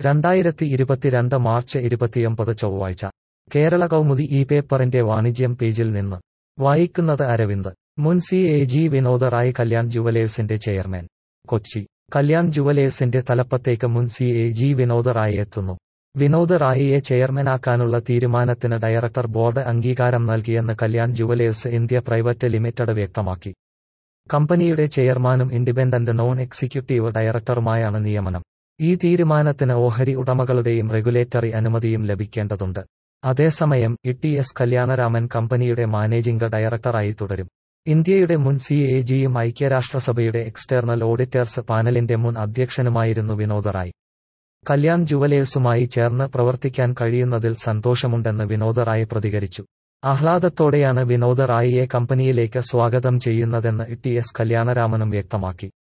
രണ്ടായിരത്തി ഇരുപത്തിരണ്ട് മാർച്ച് ഇരുപത്തിയൊമ്പത് ചൊവ്വാഴ്ച കേരള കൗമുദി ഈ പേപ്പറിന്റെ വാണിജ്യം പേജിൽ നിന്ന് വായിക്കുന്നത് അരവിന്ദ് മുൻ C A G Vinod Rai Kalyan ജുവലേഴ്സിന്റെ ചെയർമാൻ കൊച്ചി കല്യാൺ ജുവലേഴ്സിന്റെ തലപ്പത്തേക്ക് മുൻ C A G Vinod Rai എത്തുന്നു വിനോദ് റായിയെ ചെയർമാനാക്കാനുള്ള തീരുമാനത്തിന് ഡയറക്ടർ ബോർഡ് അംഗീകാരം നൽകിയെന്ന് Kalyan jewellers India private limited വ്യക്തമാക്കി കമ്പനിയുടെ ചെയർമാനും ഇൻഡിപെൻഡന്റ് നോൺ എക്സിക്യൂട്ടീവ് ഡയറക്ടറുമായാണ് നിയമനം ഈ തീരുമാനത്തിന് ഓഹരി ഉടമകളുടെയും റെഗുലേറ്ററി അനുമതിയും ലഭിക്കേണ്ടതുണ്ട് അതേസമയം ഇ എസ് കല്യാണരാമൻ കമ്പനിയുടെ മാനേജിംഗ് ഡയറക്ടറായി തുടരും ഇന്ത്യയുടെ മുൻ സി എ ജിയും ഐക്യരാഷ്ട്രസഭയുടെ എക്സ്റ്റേണൽ ഓഡിറ്റേഴ്സ് പാനലിന്റെ മുൻ അധ്യക്ഷനുമായിരുന്നു വിനോദ് റായ് കല്യാൺ ജുവലേഴ്സുമായി ചേർന്ന് പ്രവർത്തിക്കാൻ കഴിയുന്നതിൽ സന്തോഷമുണ്ടെന്ന് വിനോദ് റായ് പ്രതികരിച്ചു ആഹ്ലാദത്തോടെയാണ് വിനോദ് റായിയെ കമ്പനിയിലേക്ക് സ്വാഗതം ചെയ്യുന്നതെന്ന് ഇ എസ് കല്യാണരാമനും വ്യക്തമാക്കി